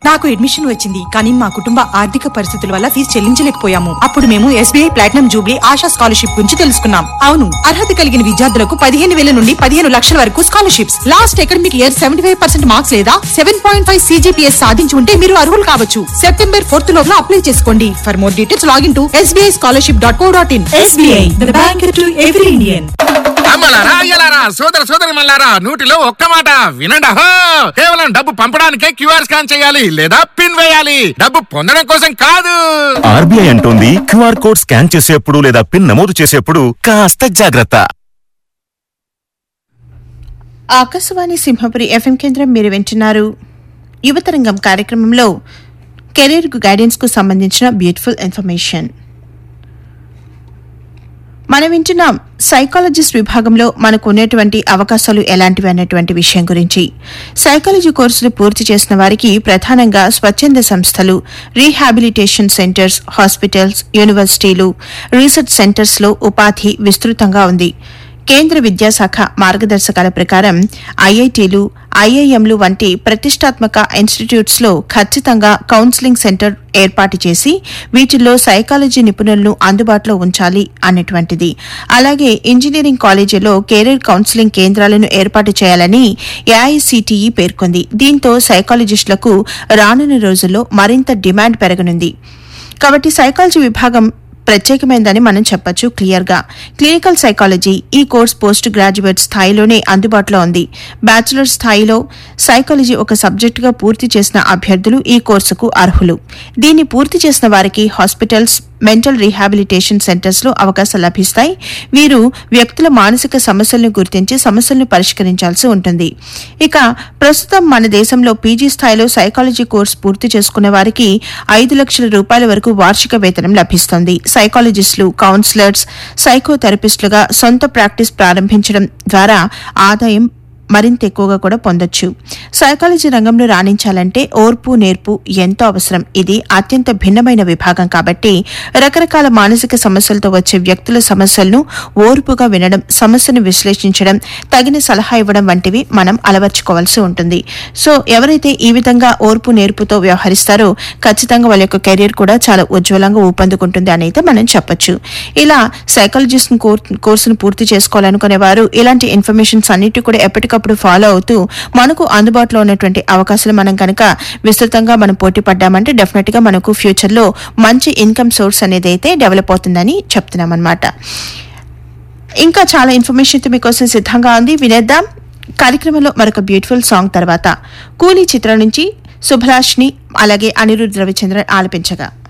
నాకు అడ్మిషన్ వచ్చింది కానీ మా కుటుంబ ఆర్థిక పరిస్థితుల వల్ల ఫీజు చెల్లించలేకపోయాము అప్పుడు మేము SBI platinum jubilee Asha scholarship గురించి తెలుసుకున్నాం అవును అర్హత కలిగిన విద్యార్థులకు పదిహేను వేల నుండి పదిహేను లక్షల వరకు scholarships last academic year seventy five percent marks లేదా సెవెన్ పాయింట్ ఫైవ్ సీజీపీఎస్ సాధించి ఉంటే మీరు అర్హులు కావచ్చు సెప్టెంబర్ ఫోర్త్ లోపల అప్లై చేసుకోండి for more details login to SBI scholarship dot co dot in SBI the bank to every Indian అమ్మలారా అయ్యలారా సోదర సోదరి మల్లారా నూటిలో ఒక్క మాట వినండి అహో కేవలం డబ్బు పంపడానికే క్యూఆర్ స్కాన్ చేయాలి లేదా పిన్ వేయాలి డబ్బు పొందడం కోసం కాదు ఆర్బీఐ అంటోంది క్యూఆర్ కోడ్ స్కాన్ చేసేప్పుడు లేదా పిన్ నమోదు చేసేప్పుడు కాస్త జాగ్రత్త ఆకాశవాణి సింహపురి ఎఫ్ఎం కేంద్రం మీరు వింటున్నారు యువతరంగం కార్యక్రమంలో కెరీర్ గైడెన్స్ కు సంబంధించిన బ్యూటిఫుల్ ఇన్ఫర్మేషన్ మనం వింటున్నాం సైకాలజిస్ట్ విభాగంలో మనకు ఉన్నటువంటి అవకాశాలు ఎలాంటివి అన్నటువంటి విషయం గురించి సైకాలజీ కోర్సులు పూర్తి చేసిన వారికి ప్రధానంగా స్వచ్ఛంద సంస్థలు రీహాబిలిటేషన్ సెంటర్స్ హాస్పిటల్స్ యూనివర్సిటీలు రీసెర్చ్ సెంటర్స్లో ఉపాధి విస్తృతంగా ఉంది కేంద్ర విద్యాశాఖ మార్గదర్శకాల ప్రకారం ఐఐటీలు ఐఐఎంలు వంటి ప్రతిష్టాత్మక ఇన్స్టిట్యూట్స్ లో ఖచ్చితంగా కౌన్సిలింగ్ సెంటర్ ఏర్పాటు చేసి వీటిల్లో సైకాలజీ నిపుణులను అందుబాటులో ఉంచాలి అన్నటువంటిది అలాగే ఇంజనీరింగ్ కాలేజీలో కెరీర్ కౌన్సిలింగ్ కేంద్రాలను ఏర్పాటు చేయాలని ఏఐసిటిఈ పేర్కొంది దీంతో సైకాలజిస్టులకు రానున్న రోజుల్లో మరింత డిమాండ్ పెరగనుంది కాబట్టి సైకాలజీ విభాగం ప్రత్యేకమైందని మనం చెప్పొచ్చు క్లియర్ గా క్లినికల్ సైకాలజీ ఈ కోర్స్ పోస్ట్ గ్రాడ్యుయేట్ స్థాయిలోనే అందుబాటులో ఉంది బ్యాచిలర్ స్థాయిలో సైకాలజీ ఒక సబ్జెక్టుగా పూర్తి చేసిన అభ్యర్థులు ఈ కోర్సుకు అర్హులు దీన్ని పూర్తి చేసిన వారికి హాస్పిటల్స్ మెంటల్ రీహాబిలిటేషన్ సెంటర్స్ లో అవకాశాలు లభిస్తాయి వీరు వ్యక్తుల మానసిక సమస్యలను గుర్తించి సమస్యలను పరిష్కరించాల్సి ఉంటుంది ఇక ప్రస్తుతం మన దేశంలో పీజీ స్థాయిలో సైకాలజీ కోర్సు పూర్తి చేసుకున్న వారికి ఐదు లక్షల రూపాయల వరకు వార్షిక వేతనం లభిస్తుంది సైకాలజిస్టులు కౌన్సిలర్స్ సైకోథెరపిస్టులుగా సొంత ప్రాక్టీస్ ప్రారంభించడం ద్వారా ఆదాయం మరింత ఎక్కువగా కూడా పొందొచ్చు సైకాలజీ రంగంలో రాణించాలంటే ఓర్పు నేర్పు ఎంతో అవసరం ఇది అత్యంత భిన్నమైన విభాగం కాబట్టి రకరకాల మానసిక సమస్యలతో వచ్చే వ్యక్తుల సమస్యలను ఓర్పుగా వినడం సమస్యను విశ్లేషించడం తగిన సలహా ఇవ్వడం వంటివి మనం అలవర్చుకోవాల్సి ఉంటుంది సో ఎవరైతే ఈ విధంగా ఓర్పు నేర్పుతో వ్యవహరిస్తారో ఖచ్చితంగా వాళ్ళ యొక్క కెరీర్ కూడా చాలా ఉజ్వలంగా ఊపందుకుంటుంది అని అయితే మనం చెప్పొచ్చు ఇలా సైకాలజిస్ట్ కోర్సును పూర్తి చేసుకోవాలనుకునే వారు ఇలాంటి ఇన్ఫర్మేషన్స్ అన్నిటి కూడా ఎప్పటికప్పుడు ఫాలో అవుతూ మనకు అందుబాటులో ఉన్నటువంటి అవకాశాలు మనం కనుక విస్తృతంగా మనం పోటీ పడ్డామంటే డెఫినెట్ గా మనకు ఫ్యూచర్ లో మంచి ఇన్కమ్ సోర్స్ అనేది అయితే డెవలప్ అవుతుందని చెప్తున్నాం అనమాట ఇంకా చాలా ఇన్ఫర్మేషన్ మీకోసం సిద్ధంగా ఉంది వినేద్దాం కార్యక్రమంలో మరొక బ్యూటిఫుల్ సాంగ్ తర్వాత కూలీ చిత్రం నుంచి సుభలాష్ని అలాగే అనిరుద్ రవిచంద్రన్ ఆలపించగా